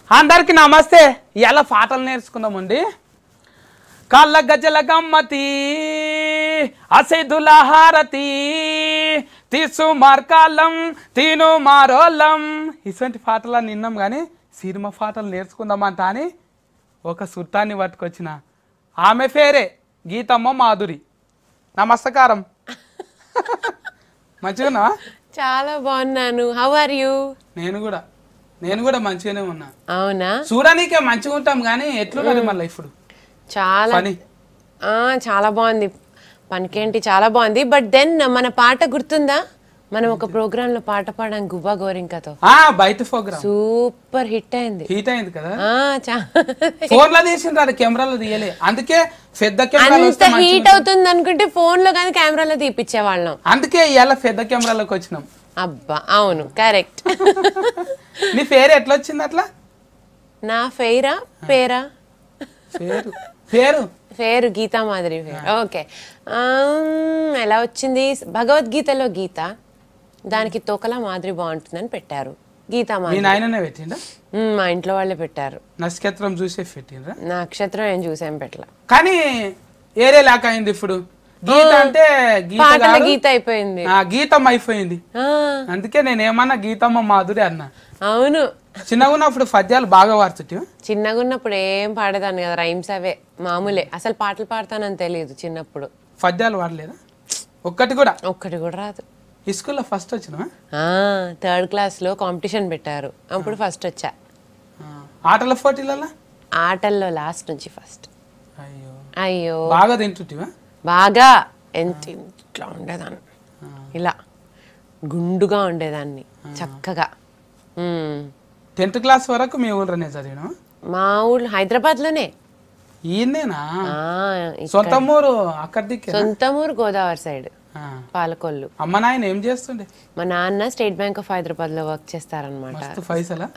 అందరికి నమస్తే ఇలా పాటలు నేర్చుకుందామండి కళ్ళ గజల గమ్మతి అసైదుల హారతి తీసు మార్కాలం తీను మారోళ్ళం ఇటువంటి పాటలు నిన్నాం కానీ సినిమా పాటలు నేర్చుకుందామంట అని ఒక సుట్టాన్ని పట్టుకొచ్చిన ఆమె పేరే గీతమ్మ మాధురి నమస్కారం మంచిగా చాలా బాగున్నాను హౌ ఆర్ యూ నేను కూడా నేను కూడా మంచిగానే ఉన్నా అవునా చూడనీకే మంచిగా ఉంటాం కానీ ఎట్లున్నది మళ్ళీ ఇప్పుడు చాలా పని ఆ, చాలా బాగుంది పనికేంటి చాలా బాగుంది బట్ దెన్ మన పాట గుర్తుందా మనం ఒక ప్రోగ్రామ్ లో పాట పాడాం గుబ్బా గోరింకతో ఆ బయట ప్రోగ్రామ్ సూపర్ హిట్ అయింది హీట్ అయింది కదా ఆ, చా- ఫోన్ లో తీసిండ్రు అది కెమెరాలో తీయలే అందుకే పెద్ద కెమెరాలు అంత వస్తే మంచిగా హీట్ అవుతుంది అనుకుంటే ఫోన్ లో కానీ కెమెరాలో తీపిచ్చే వాళ్ళం అందుకే ఇవాళ పెద్ద కెమెరాలోకి వచ్చినాం అబ్బా అవును కరెక్ట్ నీ పేరు ఎట్లా వచ్చింది అట్లా నా ఫెయిరా పేరా పేరు పేరు పేరు గీతా మాదిరి పేరు ఓకే ఎలా వచ్చింది భగవద్గీతలో గీత దానికి తోకలా మాదిరి బాగుంటుందని పెట్టారు గీతా మీ మాదిరి నాయననే పెట్టిండా మ్మ్, మా ఇంట్లో వాళ్ళే పెట్టారు నక్షత్రం చూసే పెట్టిండ్రా నక్షత్రం ఏం చూసాం పెట్టలా కానీ ఏరే లేక అయింది ఇప్పుడు గీత అంటే గీత పాటల కాదు, గీత అయిపోయింది ఆ, గీతం అయిపోయింది ఆ, అందుకే నేను ఏమన్నా గీతమ్మ మాధురి అన్నా అవును చిన్నగా ఉన్నప్పుడు పద్యాలు బాగా వాడుతుంటే చిన్నగా ఉన్నప్పుడు ఏం పాడేదాన్ని కదా రైమ్స్ అవే మామూలే అసలు పాటలు పాడతానని తెలియదు చిన్నప్పుడు పద్యాలు వాడలేదా ఒక్కటి కూడా ఒక్కటి కూడా రాదు ఈ స్కూల్లో ఫస్ట్ వచ్చినా థర్డ్ క్లాస్లో కాంపిటీషన్ పెట్టారు అప్పుడు ఫస్ట్ వచ్చా ఆటల పోటీలలో ఆటల్లో లాస్ట్ నుంచి ఫస్ట్ అయ్యో అయ్యో బాగా తింటుంటివా బాగా ఎంత ఇట్లా ఉండేదాన్ని ఇలా గుండుగా ఉండేదాన్ని చక్కగా మ్మ్. టెన్త్ క్లాస్ వరకు మీ ఊళ్ళోనే చదివినా మా ఊళ్ళో హైదరాబాద్లోనే ఈయనేనా ఆ, ఇ- సొంత ఊరు అక్కడ దిక్కే సొంత ఊరు గోదావరి సైడ్ పాలకొల్లు అమ్మ నాయన ఏం చేస్తుండే మా నాన్న స్టేట్ బ్యాంక్ ఆఫ్ హైదరాబాద్ లో వర్క్ చేస్తారనమాట మస్తు పైసలా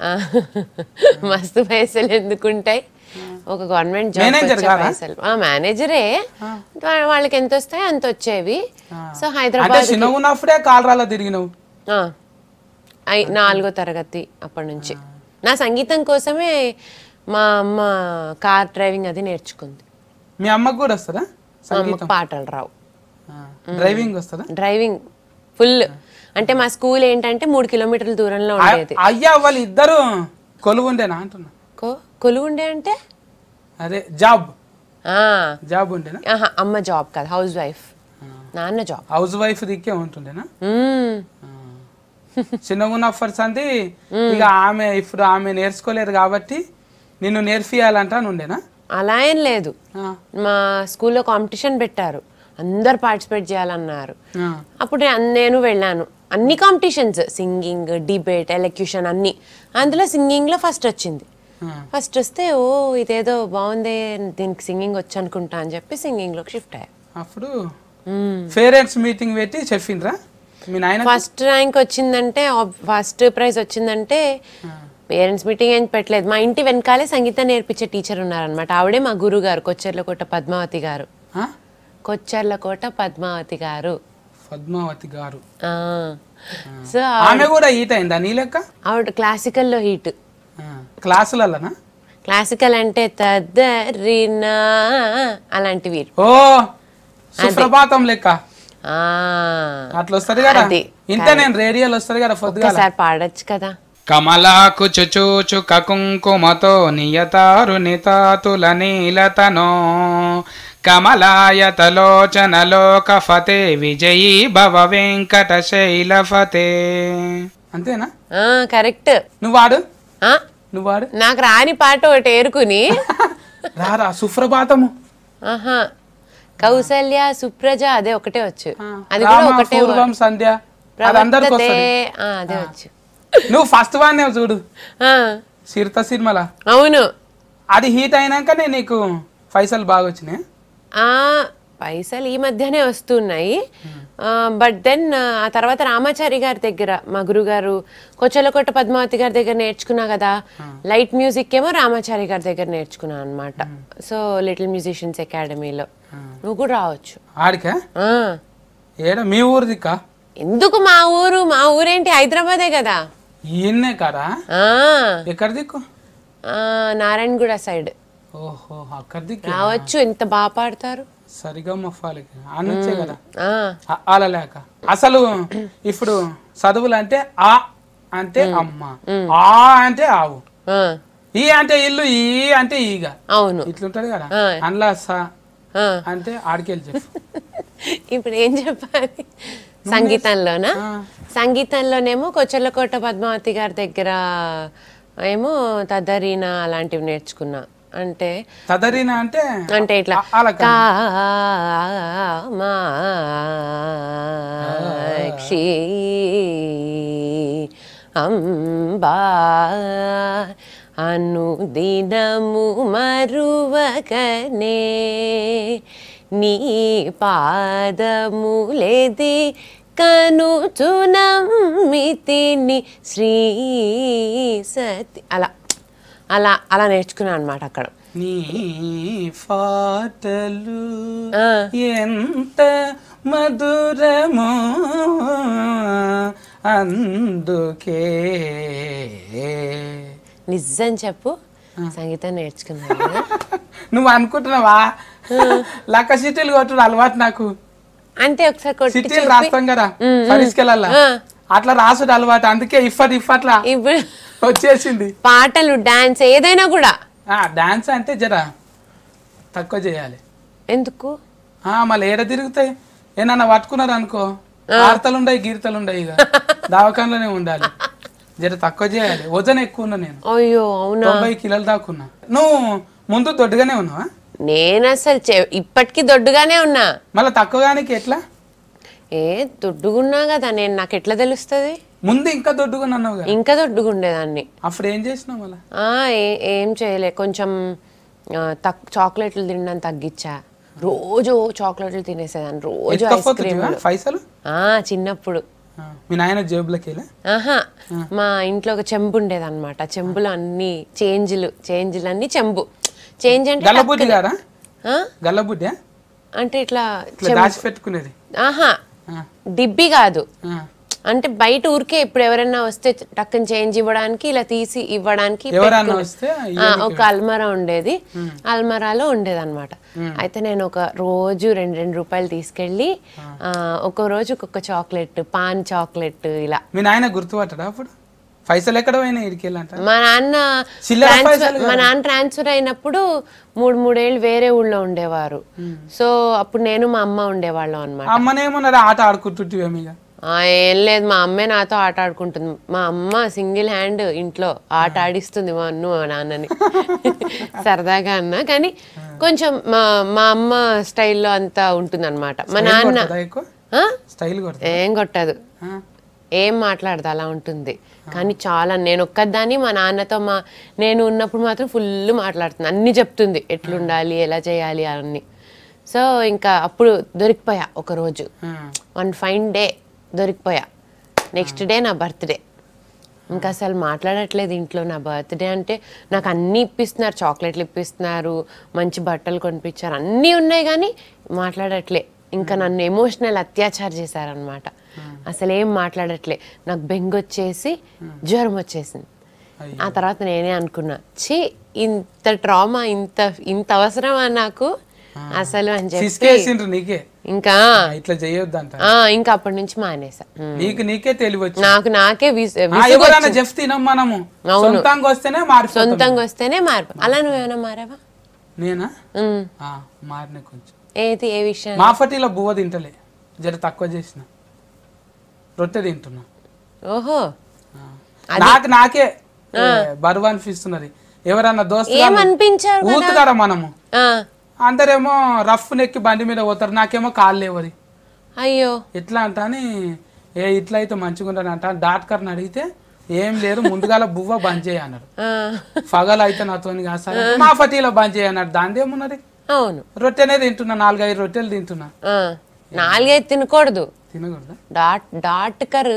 మస్తు పైసలు ఎందుకుంటాయి ఒక గవర్నమెంట్ జాబ్ Manager వచ్చే కాదా? పైసలు ఆ మేనేజరే వా- వాళ్ళకి ఎంత వస్తాయి అంత వచ్చేవి సో అంటే హైదరాబాద్ చిన్నగా ఉన్నప్పుడే కాలరాలో తిరిగినావు ఆ, ఐ- నాలుగో తరగతి అప్పటి నుంచి నా సంగీతం కోసమే మా అమ్మ కార్ డ్రైవింగ్ అది నేర్చుకుంది మీ అమ్మకు కూడా వస్తుందా మా అమ్మకు పాటలు రావు ఆ, డ్రైవింగ్ వస్తుందా డ్రైవింగ్ ఫుల్ అంటే మా స్కూల్ ఏంటంటే మూడు కిలోమీటర్ల దూరంలో ఉండేది అయ్యా వాళ్ళు ఇద్దరు కొలువు ఉండేనా అంటున్నా కో కొలువు ఉండే అంటే అదే జాబ్ ఆ, జాబ్ ఉండేనా ఆహా, అమ్మ జాబ్ కాదు హౌస్ వైఫ్ నాన్న జాబ్ హౌస్ వైఫ్ దిక్కే ఉంటుండేనా మ్మ్. చిన్నగా ఉన్నప్పటి సంది ఇక ఆమె ఇప్పుడు ఆమె నేర్చుకోలేదు కాబట్టి నిన్ను నేర్పియాలంట అని ఉండేనా అలా ఏం లేదు ఆ, మా స్కూల్లో కాంపిటీషన్ పెట్టారు అందరు పార్టిసిపేట్ చేయాలన్నారు ఆ, అప్పుడు నేను- నేను వెళ్ళాను అన్ని కాంపిటీషన్స్ సింగింగ్ డిబేట్ ఎలక్యూషన్ అన్ని అందులో సింగింగ్లో ఫస్ట్ వచ్చింది ఆ. ఫస్ట్ వస్తే ఓ ఇదేదో బాగుంది దీనికి సింగింగ్ వచ్చు అనుకుంటా అని చెప్పి సింగింగ్లోకి షిఫ్ట్ అయ్యా అప్పుడు పేరెంట్స్ మీటింగ్ పెట్టి చెప్పిండ్రా మీ నాయన ఫస్ట్ ర్యాంక్ వచ్చిందంటే ఫస్ట్ ప్రైజ్ వచ్చిందంటే పేరెంట్స్ మీటింగ్ ఏం పెట్టలేదు మా ఇంటి వెనకాలే సంగీతం నేర్పించే టీచర్ ఉన్నారనమాట ఆవిడే మా గురువు గారు కొచ్చెర్లకోట పద్మావతి గారు ఆ? కొచ్చెర్లకోట పద్మావతి గారు పద్మావతి గారు ఆ. సో ఆమె కూడా ఈట్ అయిందా నీ లెక్క ఆవిడ క్లాసికల్లో హీట్ ఆ, క్లాసులలోనా క్లాసికల్ అంటే తద్దరినా అలాంటివి ఓ సుప్రభాతం లెక్క ఆ, అట్లా వస్తుంది కదా అది. ఇంత నేను రేడియోలో వస్తుంది కదా పొద్దుగా ఒకసారి పాడొచ్చు కదా కమలాకు చుచూచు కకుంకుమతో నియతారు నితాతుల నీలతనో కమలాయతలోచనలోక ఫతే విజయీ భవ వెంకట శైలఫతే అంతేనా ఆ కరెక్ట్ నువ్వు వాడు ఆ నువ్వు వాడు నాకు రాని పాట ఒకటి ఏరుకుని రారా సుప్రభాతము ఆహా కౌసల్య సుప్రజ అదే ఒకటే వచ్చు అది రామ, కూడా ఒకటే పూర్వం సంధ్య అది అందరికి ప్రవర్తతే వస్తుంది ఆ, అదే వచ్చు నువ్వు ఫస్ట్ వాడినే చూడు ఆ, సిరిత సినిమల అవును అది హీట్ అయినాకనే నీకు పైసలు బాగా వచ్చినాయి ఆ పైసలు ఈ మధ్యనే వస్తున్నాయి బట్ దెన్ ఆ తర్వాత రామాచారి గారి దగ్గర మా గురుగారు కొచ్చలకొట్ట పద్మావతి గారి దగ్గర నేర్చుకున్నా కదా లైట్ మ్యూజిక్ ఏమో రామాచారి గారి దగ్గర నేర్చుకున్నా అనమాట సో లిటిల్ మ్యూజిషియన్స్ అకాడమీలో నువ్వు కూడా రావచ్చు ఆడికా ఆ, ఏడ మీ ఊరు దిక్కా ఎందుకు మా ఊరు మా ఊరేంటి హైదరాబాదే కదా ఈయన్నే కాదా ఆ ఎక్కడ దిక్కు ఆ, నారాయణగూడ సైడ్ ఓహో అక్కడ దిక్కు రావచ్చు ఎంత బాగా పాడతారు సరిగా మొఫాలికి అనుంచే కదా ఆ, అ- అలా లేక అసలు ఇప్పుడు చదువులు అంటే ఆ అంటే అమ్మ ఆ అంటే ఆవు ఆ, ఈ అంటే ఇల్లు ఈ అంటే ఈగ అవును ఇట్లుంటది కదా ఆ. అందులో స ఆ. అంటే ఆడికెళ్ళి చెప్పు ఇప్పుడు ఏం చెప్పాలి సంగీతంలోనా ఆ. సంగీతంలోనేమో కొచ్చలకోట పద్మావతి గారి దగ్గర ఏమో తదరీనా అలాంటివి నేర్చుకున్నా అంటే తదరిన అంటే అంటే ఇట్లా అ- అలక కామాక్షి అంబా అనుదినము మరువకనే నీ పాదములేది కనుచునమ్మితిని శ్రీ సతి అలా అలా అలా నేర్చుకున్నాను అనమాట అక్కడ నీ పాటలు ఆ. ఎంత మధురమో అందుకే నిజం చెప్పు సంగీతం నేర్చుకున్నాను కదా? నువ్వు అనుకుంటున్నావా లక్క సిటీలు కొట్టుడు అలవాటు నాకు అంటే ఒకసారి కొట్టి సిటీలు రాస్తాం కదా పరిస్కెళ్ళాలా ఆ. అట్లా రాసుడు అలవాటు అందుకే ఇఫట్ ఇఫట్లా ఇప్పుడు వచ్చేసింది పాటలు డాన్స్ ఏదైనా కూడా ఆ డాన్స్ అంటే జర తక్కువ చేయాలి ఎందుకు ఆ మళ్ళీ ఏడ తిరుగుతాయి ఏమన్నా పట్టుకున్నారు అనుకో ఆర్తలు ఉండయి గీర్తలు ఉండయి ఇక దవాఖానలోనే ఉండాలి జర తక్కువ చేయాలి వజన్ ఎక్కువ ఉన్నా నేను అయ్యో అవునా తొంభై కిలోలు దాకున్నా నువ్వు ముందు దొడ్డుగానే ఉన్నావా నేను అసలు చె- ఇప్పటికీ దొడ్డుగానే ఉన్నా మళ్ళీ తక్కువగానికి ఎట్లా ఏ దొడ్డుగున్నా కదా నేను నాకు ఎట్లా తెలుస్తుంది ముందు ఇంకా దొడ్డుగా అన్నావు కదా ఇంకా దొడ్డుగుండేదాన్ని అప్పుడు ఏం చేసినావు మళ్ళీ ఆ, ఏ- ఏం చేయలే కొంచెం ఆ, తక్ చాక్లెట్లు తినడం తగ్గించా రోజు చాక్లెట్లు తినేసేదాన్ని రోజు ఐస్ క్రీమ్ ఎత్తుకపోతుంటివా పైసలు ఆ చిన్నప్పుడు ఆ, మీ నాయన జేబులోకి వెళ్ళా ఆహా మా ఇంట్లో ఒక చెంబు ఉండేది అనమాట చెంబులో అన్ని చేంజ్లు చేంజ్లు అన్ని చెంబు చేంజ్ అంటే గల్లబుడ్డి గారా ఆ? గల్లబుడ్డి అంటే ఇట్లా ఇట్లా దాచి పెట్టుకునేది ఆహా ఆ, డిబ్బి కాదు ఆ. అంటే బయట ఊరికే ఇప్పుడు ఎవరైనా వస్తే టక్కన చేంజ్ ఇవ్వడానికి ఇలా తీసి ఇవ్వడానికి ఎవరన్నా పెట్టుకునే- వస్తే ఆ, ఒక అల్మరా ఉండేది అల్మరాలో ఉండేది అనమాట అయితే నేను ఒక రోజు రెండు రెండు రూపాయలు తీసుకెళ్ళి ఆ, ఒక్కో రోజు ఒక్కొక్క చాక్లెట్ పాన్ చాక్లెట్ ఇలా మీ నాయన గుర్తుపట్టడా అప్పుడు పైసలు ఎక్కడ పోయినాయి ఇడికి వెళ్ళంట మా నాన్న చిల్లర ట్రాన్స్ఫర్ పైసలు మా నాన్న ట్రాన్స్ఫర్ అయినప్పుడు మూడు మూడేళ్ళు వేరే ఊళ్ళో ఉండేవారు సో అప్పుడు నేను మా అమ్మ ఉండేవాళ్ళం అనమాట అమ్మనేమన్నారు ఆట ఆడుకుంటుంటివేమి ఇక ఏం లేదు మా అమ్మే నాతో ఆట ఆడుకుంటుంది మా అమ్మ సింగిల్ హ్యాండ్ ఇంట్లో ఆట ఆడిస్తుంది మా అన్ను మా నాన్నని సరదాగా అన్న కానీ కొంచెం మా మా అమ్మ స్టైల్లో అంతా ఉంటుంది అనమాట మా నాన్న కొడతదా ఎక్కువ ఆ? స్టైల్ కొడతా ఏం కొట్టదు ఆ. ఏం మాట్లాడదు అలా ఉంటుంది కానీ చాలా నేను ఒక్కదాన్ని మా నాన్నతో మా నేను ఉన్నప్పుడు మాత్రం ఫుల్ మాట్లాడుతుంది అన్ని చెప్తుంది ఎట్లుండాలి ఎలా చేయాలి అన్ని సో ఇంకా అప్పుడు దొరికిపోయా ఒక రోజు ఆ. వన్ ఫైన్ డే దొరికిపోయా నెక్స్ట్ డే నా బర్త్డే ఇంకా అసలు మాట్లాడట్లేదు ఇంట్లో నా బర్త్డే అంటే నాకు అన్నీ ఇప్పిస్తున్నారు చాక్లెట్లు ఇప్పిస్తున్నారు మంచి బట్టలు కొనిపించారు అన్నీ ఉన్నాయి కానీ మాట్లాడట్లే ఇంకా నన్ను ఎమోషనల్ అత్యాచారం చేశారనమాట అసలు ఏం మాట్లాడట్లే నాకు బెంగొచ్చేసి జ్వరం వచ్చేసింది అయ్యో. ఆ తర్వాత నేనే అనుకున్నా ఛీ ఇంత ట్రామా ఇంత ఇంత అవసరమా నాకు అసలు అని చెప్పి సిసుకేసిండ్రు నీకే ఇంకా ఆ, ఇట్లా చేయొద్దంట ఆ ఇంకా అప్పటి నుంచి మానేసా ఉమ్. నీకు నీకే తెలివచ్చు నాకు నాకే విస్- ఆ, విసుగు ఎవరైనా చెఫ్ తినం మనము అవును. సొంతంగా వస్తేనే మారిపోతాం సొంతంగా వస్తేనే మార్పు అలా నువ్వేమైనా మారావా నేనా ఉమ్. ఆ, మారిన కొంచెం ఏది ఏ విషయం మా ఫటీలో బువ్వ తింటలే జర తక్కువ చేసిన రొట్టె తింటున్నా ఓహో ఆ. నాకు నాకే ఏ, బరువు అనిపిస్తున్నది ఎవరన్నా దోస్తు ఏమనిపించావు కదా? ఊతుతారా మనము ఆ, అందరేమో రఫ్ నెక్కి బండి మీద పోతారు నాకేమో కాళ్ళు లేవరి అయ్యో ఎట్లా అంట అని ఏ ఇట్లా అయితే మంచిగా ఉంటుంది అంట డాక్టర్ని అడిగితే ఏం లేదు ముందుగాల బువ్వ బంద్ చేయ అన్నారు ఆ, పగలు అయితే నాతో కాస్త మా ఫటీలో బంద్ చేయ అన్నాడు దాని ఏమున్నది అవును రొట్టెనే తింటున్నా నాలుగైదు రొట్టెలు తింటున్నా ఆ, నాలుగైదు తినకూడదు తినకూడదా డాట్ డాట్ కరు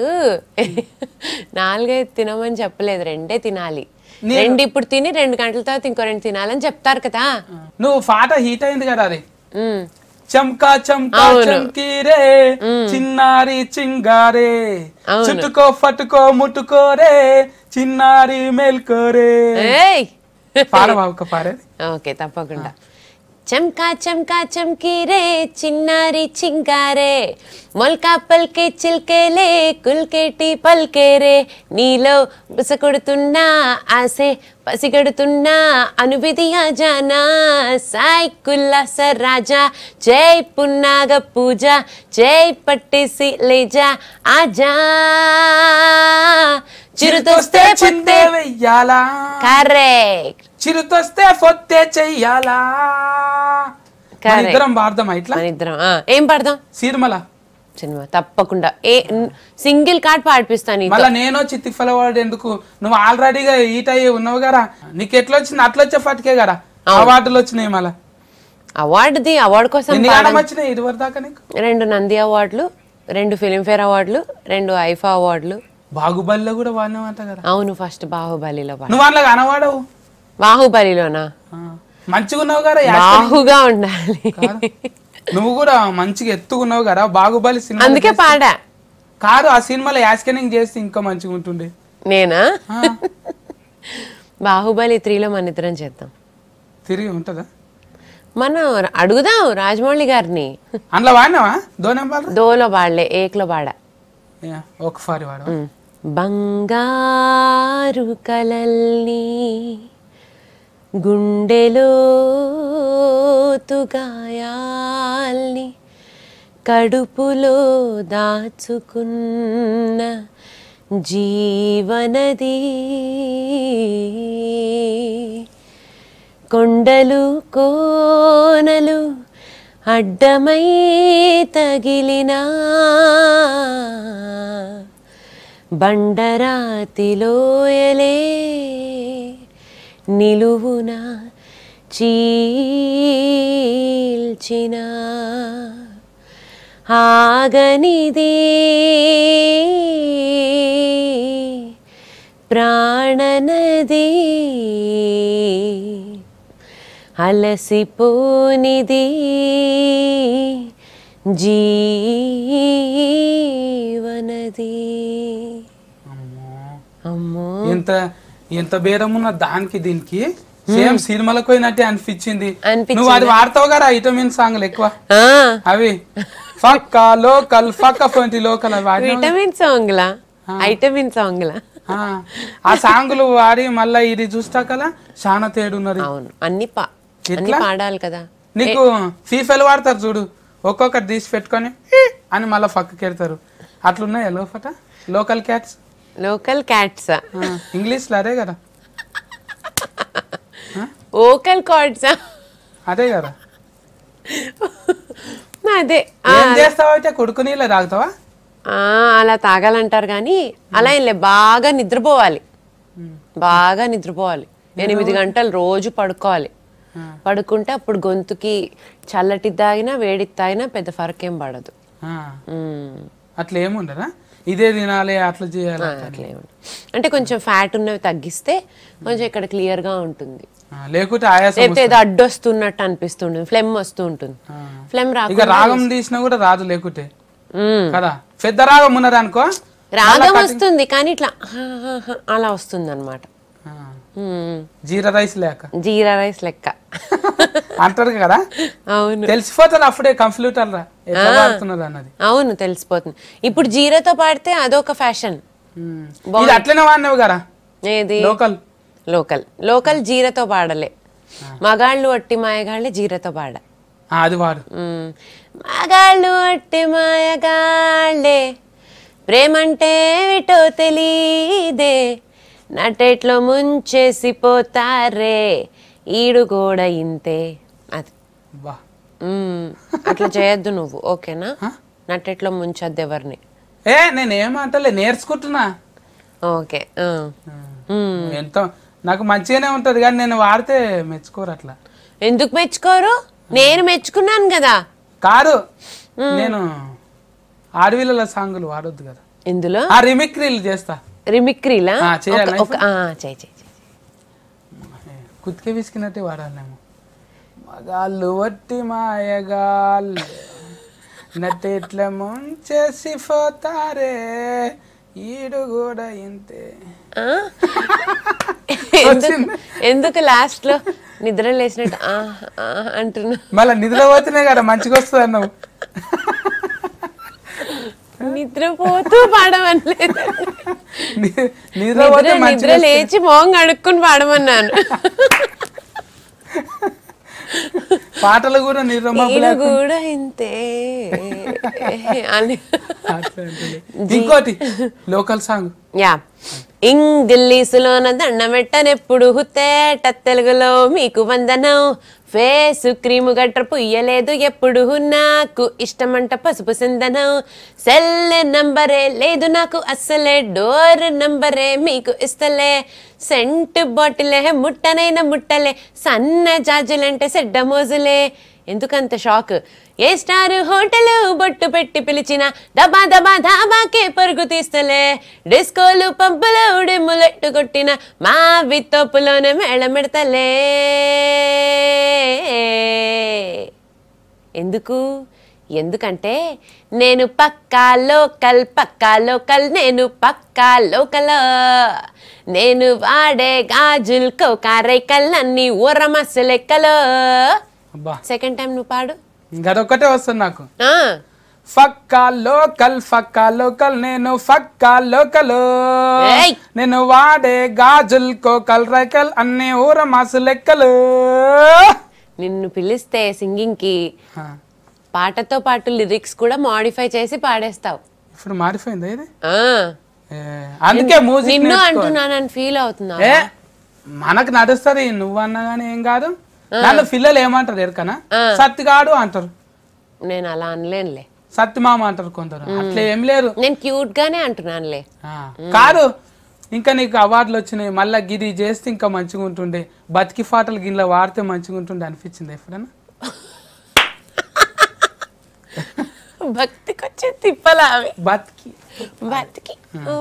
నాలుగైదు తినమని చెప్పలేదు రెండే తినాలి రెండు ఇప్పుడు తిని రెండు గంటల తర్వాత ఇంకో రెండు తినాలని చెప్తారు కదా నువ్వు పాట హీట్ అయింది కదా అది ఉమ్, చంకా చంకా చంకీ రే చిన్నారి చింగారే చుట్టుకో పట్టుకో ముట్టుకోరే చిన్నారి మేల్కోరే ఏయ్ పాడవా ఒక పారేది ఓకే తప్పకుండా చంకా చంకా చంకీ రే చిన్నారి చింకారే మొల్కా పల్కే చిల్కేలే కుల్కేటి పల్కే రే నీలో బుసకొడుతున్నా ఆసే పసిగడుతున్నా అనువిధియా జానా సాయ్ కుల్లాస రాజా జై పున్నాగ పూజ జై పట్టేసి లేజా ఆజా చిరుతొస్తే పొత్తే చిందే వెయ్యాలా కరెక్ట్ చిరుతొస్తే పొత్తే చెయ్యాలా మన Correct. ఇద్దరం పాడదామా ఇట్లా మన ఇద్దరం ఆ, ఏం పాడదాం సిరిమల సినిమా తప్పకుండా ఏ సింగిల్ కార్డ్ పాడిపిస్తాను నీతో. మళ్ళా నేను వచ్చి తిప్పలవాడు ఎందుకు నువ్వు ఆల్రెడీగా ఈట్ అయ్యి ఉన్నావు కదా నీకు ఎట్లా వచ్చింది అట్లా వచ్చే ఫటికే కదా అవార్డులు వచ్చినాయి మళ్ళా అవార్డుది అవార్డు కోసం ఎన్ని పాడ- కాలం వచ్చినాయి ఇదివరకు దాకా నీకు రెండు నంది అవార్డులు రెండు ఫిలింఫేర్ అవార్డులు రెండు ఐఫా అవార్డులు బాహుబలిలో కూడా వాడినావంట కదా అవును ఫస్ట్ బాహుబలిలో పాడ నువ్వు అందులో కనవాడవు బాహుబలిలోనా ఆ. మంచిగా ఉన్నావు కదా యా- బాహుగా ఉండాలి నువ్వు కూడా మంచిగా ఎత్తుకున్నావు కదా బాహుబలి సినిమా అందుకే పాడా కాదు ఆ సినిమాలో యాస్కెనింగ్ చేస్తే ఇంకా మంచిగా ఉంటుండే నేనా ఆ, బాహుబలి త్రీలో మన ఇద్దరం చేద్దాం తిరిగి ఉంటుందా మనం అడుగుదాం రాజమౌళి గారిని అందులో వాడినావా దోనం బాల దోలో పాడలే ఏక్లో పాడా ఒక ఫారి వాడు ఉమ్. బంగారు కలల్ని గుండెలో గాయాల్ని కడుపులో దాచుకున్న జీవనది కొండలు కోనలు అడ్డమై తగిలినా బండరాతిలోయలే నిలువున చీల్చిన ఆగనిది ప్రాణనది అలసిపోనిది జీవనది అమ్మో ఎంత ఎంత బేరం ఉన్న దానికి దీనికి సేమ్ సినిమాలకు పోయినట్టే అనిపించింది అనిపించిందా? నువ్వు అది వాడతావు కదా ఐటమిన్ సాంగ్లు ఎక్కువ ఆ, అవి ఫక్క లోకల్ ఫక్క ఫంటి లోకల్ అవి వాడినావు కదా? విటమిన్ సాంగ్లా ఐటమిన్ సాంగ్లా ఆ, ఆ సాంగులు వాడి మళ్ళా ఇది చూస్తా కదా చాలా తేడున్నది అవును అన్ని పా అన్ని పాడాలి కదా నీకు ఫీఫెల్ వాడతారు చూడు ఒక్కొక్కటి తీసి పెట్టుకొని అని మళ్ళీ పక్కకి వెళ్తారు అట్లున్నాయా లోపట లోకల్ క్యాట్స్ లోకల్ క్యాట్స్ ఇంగ్లీష్లో అదే కదా ఓకల్ కార్డ్స్ అదే కదా అదే ఏం చేస్తావు అయితే కొడుకు నీళ్ళ తాగుతావా ఆ, అలా తాగాలంటారు కానీ అలా ఏం లే బాగా నిద్రపోవాలి బాగా నిద్రపోవాలి ఎనిమిది గంటలు రోజు పడుకోవాలి ఆ. పడుకుంటే అప్పుడు గొంతుకి చల్లటి తాగినా వేడికి తాగినా పెద్ద ఫరక్ ఏం పడదు ఆ, ఉమ్. అట్లా ఏముండదా ఇదే తినాలి అట్లా చేయాలి ఆ, అట్లే ఉండదు. అంటే కొంచెం ఫ్యాట్ ఉన్నవి తగ్గిస్తే కొంచెం ఇక్కడ క్లియర్ గా ఉంటుంది ఆ, లేకుంటే ఆయాసం లేకపోతే ఏదో అడ్డు వస్తున్నట్టు అనిపిస్తుంటుంది ఫ్లెమ్ వస్తూ ఉంటుంది ఆ. ఫ్లెమ్ రా ఇక రాగం తీసినా కూడా రాదు లేకుంటే ఉమ్. కదా పెద్ద రాగం ఉన్నది అనుకో రాగం వస్తుంది కానీ ఇట్లా హా, హా, హా అలా వస్తుంది అనమాట ఆ, జీరా రైస్ లేక జీరా రైస్ లెక్క అంటారు కదా అవును తెలిసిపోతుంది అప్పుడే కంప్యూటర్ రా ఎట్లా వాడుతున్నారు అన్నది అవును తెలిసిపోతుంది ఇప్పుడు జీరాతో పాడితే అదొక ఫ్యాషన్ ఉమ్. ఇది అట్లనే వాడినావు కదా ఏది లోకల్ లోకల్ లోకల్ జీరతో పాడలే మగాళ్ళు అట్టి మాయగాళ్ళే జీరతో పాడ ఆ, అది వాడు మ్మ్. మగాళ్ళు అట్టి మాయగాళ్ళే ప్రేమంటే విటో తెలీదే నటెట్లో ముంచేసిపోతారే ఈడు కూడా ఇంతే అది బా మ్మ్. అట్లా చేయొద్దు నువ్వు ఓకేనా నట్టెట్లో ముంచొద్దు ఎవరిని ఏ నేను ఏమంటలే నేర్చుకుంటున్నా ఓకే ఆ. ఎంత నాకు మంచిగానే ఉంటది కానీ నేను వాడితే మెచ్చుకోరు అట్లా ఎందుకు మెచ్చుకోరు నేను మెచ్చుకున్నాను కదా కాదు నేను ఆడవిల్ల సాంగులు వాడొద్దు కదా ఇందులో ఆ రిమిక్రీలు చేస్తా రిమిక్రీలా ఆ, చేయాలా ఒక- ఒక ఆ, చేయి చేయి చేయి. కుతికే విసికినట్టే వాడాలేమో మగాళ్ళు వట్టి మాయగాళ్ళు నట్టెట్ల ముంచేసి పోతారే ఈడు కూడా ఇంతే ఆ? ఎందుకు ఎందుకు లాస్ట్ లో నిద్ర లేచినట్టు ఆ, ఆ అంటున్నా మళ్ళీ నిద్ర పోతేనే కదా మంచిగా వస్తుంది అన్నావు నిద్రపోతూ పాడమనలేదు ని- నిద్ర నిద్ర పోతే నిద్ర మంచిగా లేచి మోహం కడుక్కుని పాడమన్నాను పాటలు కూడా నిద్ర మబ్బు ఈయన కూడా ఇంతే అని అట్లా ఉంటుంది. ఇంకోటి లోకల్ సాంగ్ యా ఇంగ్లీషులోన దండం పెట్టనెప్పుడు హుత్తేట తెలుగులో మీకు వందనం ఫేస్ క్రీము గట్ర పుయ్యలేదు ఎప్పుడు నాకు ఇష్టమంట పసుపు సిందనం సెల్ నంబరే లేదు నాకు అస్సలే డోర్ నంబరే మీకు ఇస్తలే సెంట్ బాటిలే ముట్టనైన ముట్టలే సన్న జాజులంటే సెడ్డ మోజులే ఎందుకంత షాక్ ఏ స్టార్ హోటల్ బొట్టు పెట్టి పిలిచిన దబా దబా ధాబాకే పరుగు తీస్తలే డిస్కోలు పంపులు ఉడిములెట్టు కొట్టిన మా విత్తోపులోనే మేళమెడతలే ఎందుకు ఎందుకంటే నేను పక్కా లోకల్ పక్కా లోకల్ నేను పక్కా లోకల్ నేను వాడే గాజులు కోకారైకల్ అన్ని ఊరమస్స లెక్కలు అబ్బా సెకండ్ టైం నువ్వు పాడు గదొక్కటే వస్తుంది నాకు ఆ, ఫక్కా లోకల్ ఫక్కా లోకల్ నేను ఫక్కా లోకల్ ఏయ్! నేను వాడే గాజుల్ కోకల్ రైకల్ అన్ని ఊర మాసు లెక్కలు నిన్ను పిలిస్తే సింగింగ్ కి ఆ, పాటతో పాటు లిరిక్స్ కూడా మాడిఫై చేసి పాడేస్తావు ఇప్పుడు మారిపోయింది ఇది ఆ, ఏ, అందుకే మ్యూజిక్ నిన్ను అంటున్నానని ఫీల్ అవుతున్నావు ఏ మనకు నడుస్తుంది నువ్వు అన్నా గానీ ఏం కాదు నన్ను పిల్లలు ఏమంటారు ఎరకనా సత్తిగాడు అంటారు నేను అలా అనలేనులే సత్తి మామ అంటారు కొందరు అట్లా ఏం లేరు నేను క్యూట్ గానే అంటున్నానులే ఆ, కాదు ఇంకా నీకు అవార్డులు వచ్చినాయి మళ్ళా గిది చేస్తే ఇంకా మంచిగా ఉంటుండే బతికి పాటలు గిన్నె వాడితే మంచిగా ఉంటుండే అనిపించింది ఎప్పుడైనా భక్తికి వచ్చే తిప్పలా అవి బతికి భక్తికి ఓ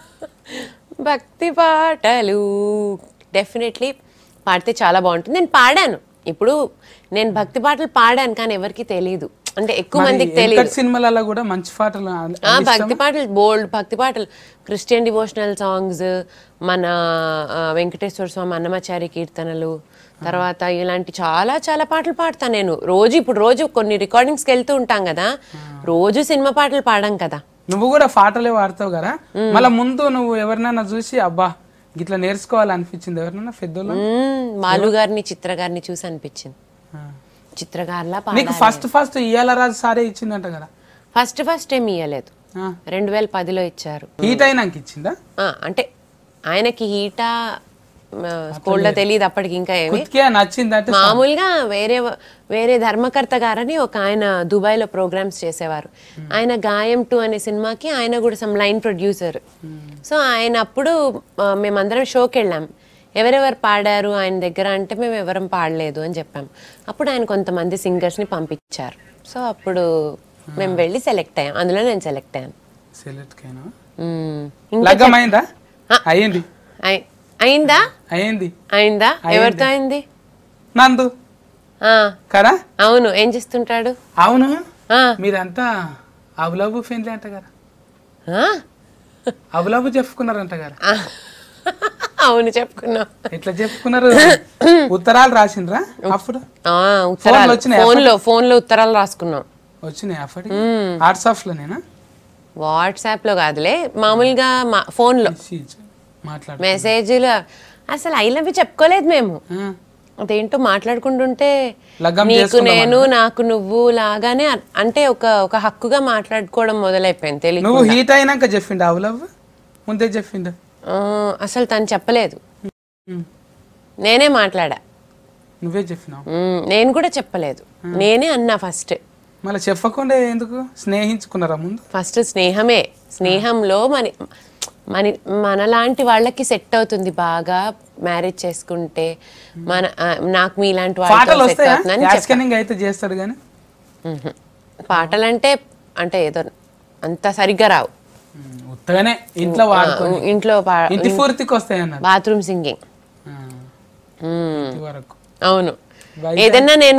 భక్తి పాటలు డెఫినెట్లీ పాడితే చాలా బాగుంటుంది నేను పాడాను ఇప్పుడు నేను భక్తి పాటలు పాడాను కానీ ఎవరికి తెలియదు అంటే ఎక్కువ మందికి తెలియదు వెంకట్ సినిమాలలో కూడా మంచి పాటలు ఆ- ఆ భక్తి పాటలు బోల్డ్ భక్తి పాటలు క్రిస్టియన్ డివోషనల్ సాంగ్స్ మన ఆ, వెంకటేశ్వర స్వామి అన్నమాచారి కీర్తనలు తర్వాత ఇలాంటి చాలా చాలా పాటలు పాడతా నేను రోజు ఇప్పుడు రోజు కొన్ని రికార్డింగ్స్కి వెళ్తూ ఉంటాం కదా రోజు సినిమా పాటలు పాడాం కదా నువ్వు కూడా పాటలే వాడతావు కదా మళ్ళా ముందు నువ్వు ఎవరినైనా చూసి అబ్బా గిట్లా నేర్చుకోవాలనిపించింది ఎవరినైనా పెద్దోళ్ళు మ్మ్, మాలు గారిని చిత్ర గారిని చూసి అనిపించింది చిత్ర గారిలా నీకు ఫస్ట్ ఫస్ట్ ఇయ్యాల రాజు సారే ఇచ్చిందంట కదా ఫస్ట్ ఫస్ట్ ఏమి ఇవ్వలేదు రెండు వేల పదిలో ఇచ్చారు హీట్ అయినాక ఇచ్చిందా ఆ, అంటే ఆయనకి హీటా స్కూల్లో తెలియదు అప్పటికి ఇంకా ఏమి కుతికే నచ్చిందంటే మామూలుగా వేరే వేరే ధర్మకర్త గారని ఒక ఆయన దుబాయ్లో ప్రోగ్రామ్స్ చేసేవారు ఆయన గాయం టూ అనే సినిమాకి ఆయన కూడా సమ్ లైన్ ప్రొడ్యూసర్ సో ఆయన అప్పుడు ఆ, మేమందరం షోకి వెళ్ళాం ఎవరెవరు పాడారు ఆయన దగ్గర అంటే మేము ఎవరం పాడలేదు అని చెప్పాం అప్పుడు ఆయన కొంతమంది సింగర్స్ని పంపించారు సో అప్పుడు మేము వెళ్ళి సెలెక్ట్ అయ్యాం అందులో నేను సెలెక్ట్ అయ్యాను సెలెక్ట్ కైనా మ్మ్. ఇంకా లగ్గం అయిందా అయ్యింది అయి- అయిందా అయ్యింది అయిందా ఎవరితో అయింది నందు ఆ, కదా అవును ఏం చేస్తుంటాడు అవును ఆ, మీరంతా అబులాబు ఫ్రెండ్లీ అంట కదా ఆ? అబులాబు చెప్పుకున్నారంట కదా ఆ. అవును చెప్పుకున్నాం ఎట్లా చెప్పుకున్నారు ఉత్తరాలు రాసిండ్రా అప్పుడు ఆ, ఉత్తరాలు వచ్చినాయా ఫోన్ లో ఫోన్ లో ఉత్తరాలు రాసుకున్నాం వచ్చినాయి అప్పటి వాట్సాప్ లోనేనా వాట్సాప్ లో కాదులే మామూలుగా మా ఫోన్ లో మాట్లాడు మెసేజ్లు అసలు ఐ లవ్ యూ చెప్పుకోలేదు మేము ఆ, అదేంటో మాట్లాడుకుంటుంటే లగ్గం నీకు చేసుకుందాం నేను నాకు నువ్వు లాగానే అ- అంటే ఒక ఒక హక్కుగా మాట్లాడుకోవడం మొదలైపోయింది తెలియదు నువ్వు హీట్ అయినాక చెప్పిండు అబులవ్వ ముందే చెప్పిండు అసలు తను చెప్పలేదు ఉమ్, నేనే మాట్లాడా నువ్వే చెప్పినావు మ్మ్, నేను కూడా చెప్పలేదు నేనే అన్నా ఫస్ట్ మళ్ళీ చెప్పకుండా ఎందుకు స్నేహించుకున్నారా ముందు ఫస్ట్ స్నేహమే స్నేహంలో మన మన మనలాంటి వాళ్ళకి సెట్ అవుతుంది బాగా మ్యారేజ్ చేసుకుంటే మన ఆ, నాకు మీలాంటి పాటలు వాళ్ళతో సెట్ వస్తాయా అవుతుందని యాడ్ స్కానింగ్ అయితే చేస్తాడు కానీ మ్మ్. పాటలంటే అంటే ఏదో అంత సరిగ్గా రావు ఉమ్, ఉత్తగానే ఇంట్లో వాడుకో ఆ, ఇంట్లో ఇంటి పూర్తికి వస్తాయి అన్నారు బాత్రూమ్ సింగింగ్ ఆ, మ్మ్. ఇంటి వరకు అవును బయట- ఏదన్నా నేను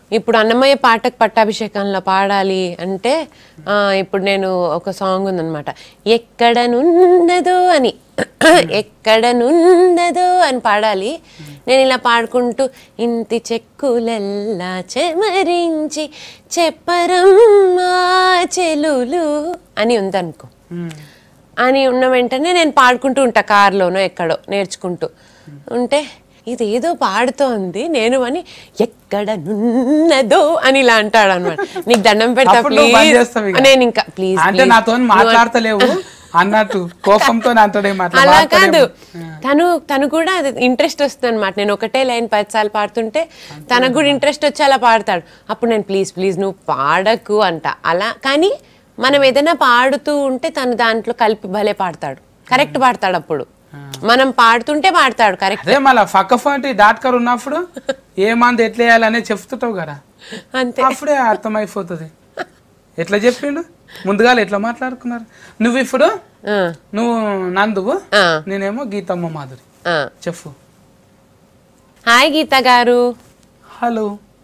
ఇప్పుడు అన్నమయ్య పాటకు పట్టాభిషేకంలో పాడాలి అంటే ఆ, ఇప్పుడు నేను ఒక సాంగ్ ఉందన్నమాట ఎక్కడనున్నదో అని ఎక్కడనున్నదో అని పాడాలి నేను ఇలా పాడుకుంటూ ఇంటి చెక్కులల్లా చెమరించి చెప్పరమ్మా చెలులు అని ఉందనుకో ఉమ్. అని ఉన్న వెంటనే నేను పాడుకుంటూ ఉంటా కార్లోనో ఎక్కడో నేర్చుకుంటూ ఉంటే ఇదేదో పాడుతోంది నేను అని ఎక్కడ నున్నదో అని ఇలా అంటాడు అనమాట నీకు దండం పెడతా అప్పుడు నువ్వు బంద్ చేస్తావు ఇక. ప్లీజ్ నేను ఇంకా ప్లీజ్ అంటే నాతో మాట్లాడతలేవు అన్నట్టు కోపంతో నాతో అలా కాదు తను తను కూడా ఇంట్రెస్ట్ వస్తుంది అనమాట నేను ఒకటే లైన్ పది సార్లు పాడుతుంటే తనకు కూడా ఇంట్రెస్ట్ వచ్చి అలా పాడతాడు అప్పుడు నేను ప్లీజ్ ప్లీజ్ నువ్వు పాడకు అంట అలా కానీ మనం ఏదైనా పాడుతూ ఉంటే తను దాంట్లో కలిపి భలే పాడతాడు కరెక్ట్ పాడతాడు అప్పుడు మనం పాడుతుంటే పాడతాడు కరెక్ట్ అదే మళ్ళా ఫక్కఫంటి డాక్టర్ ఉన్నప్పుడు ఏ మంది ఎట్లా వేయాలనే చెప్తుంటావు కదా అంతే అప్పుడే అర్థమైపోతుంది ఎట్లా చెప్పిండు ముందుగా ఎట్లా మాట్లాడుకున్నారు నువ్వు ఇప్పుడు ఆ, నువ్వు నందువు ఆ, నేనేమో గీతమ్మ మాధురి ఆ. చెప్పు హాయ్ గీత గారు హలో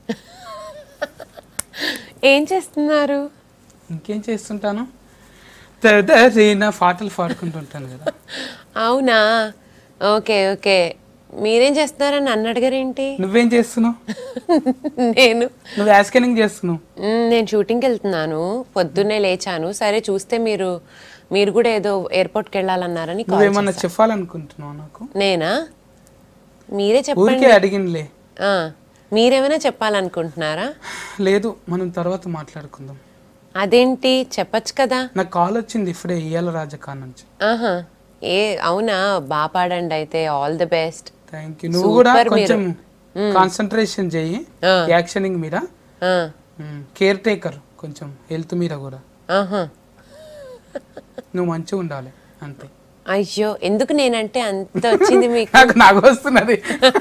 ఏం చేస్తున్నారు ఇంకేం చేస్తుంటాను తెదరిన పాటలు పాడుకుంటుంటాను కదా అవునా ఓకే ఓకే మీరేం చేస్తున్నారని నన్ను అడిగారేంటి నువ్వేం చేస్తున్నావు నేను నువ్వు యాస్కెనింగ్ చేస్తున్నావు మ్, నేను షూటింగ్కి వెళ్తున్నాను పొద్దున్నే లేచాను సరే చూస్తే మీరు మీరు కూడా ఏదో ఎయిర్పోర్ట్కి వెళ్ళాలన్నారని కాల్ నువ్వేమన్నా చెప్పాలనుకుంటున్నావు నాకు నేనా మీరే చెప్పండి ఊరికే అడిగినలే ఆ, మీరేమైనా చెప్పాలనుకుంటున్నారా లేదు మనం తర్వాత మాట్లాడుకుందాం అదేంటి చెప్పొచ్చు కదా నాకు కాల్ వచ్చింది ఇప్పుడే ఇయ్యాల రాజకా నుంచి ఆహా ఏ అవునా బాగా పాడండి అయితే all the best thank you నువ్వు కూడా Super కొంచెం కాన్సన్ట్రేషన్ చెయ్యి ఆ. యాక్షనింగ్ మీద కేర్ టేకర్ కొంచెం హెల్త్ మీద కూడా ఆహా నువ్వు మంచిగా ఉండాలి అంతే అయ్యో ఎందుకు నేనంటే అంత వచ్చింది మీకు నాకు నాకు వస్తున్నది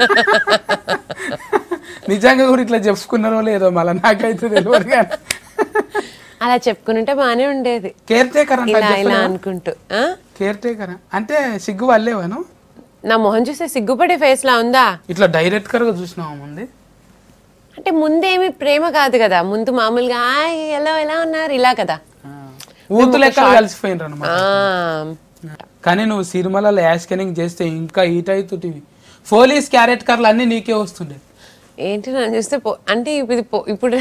నిజంగా కూడా ఇట్లా చెప్పుకున్నారో లేదో మళ్ళీ నాకైతే తెలియదు కానీ అలా చెప్పుకునింటే బాగానే ఉండేది కేర్ టేకర్ ఇలా అంటే ఇలా అనుకుంటూ ఆ? కేర్ టేకర్ అంటే సిగ్గు వల్లేవాను నా మొహం చూస్తే సిగ్గుపడే ఫేస్ లా ఉందా ఇట్లా డైరెక్టర్ గా చూసినావా ముందు అంటే ముందేమి ప్రేమ కాదు కదా ముందు మామూలుగా "హాయ్, ఎలా ఎలా ఉన్నారు ఇలా కదా ఊతు లెక్క కలిసిపోయినారు అనమాట ఆ, కానీ నువ్వు సినిమాలలో యాస్కెనింగ్ చేస్తే ఇంకా ఈట్ అవుతుంటివి పోలీస్ క్యారెట్ కార్లు అన్నీ నీకే వస్తుండే ఏంటి నన్ను చూస్తే పో- అంటే ఇప్పుడు పో- ఇప్పుడు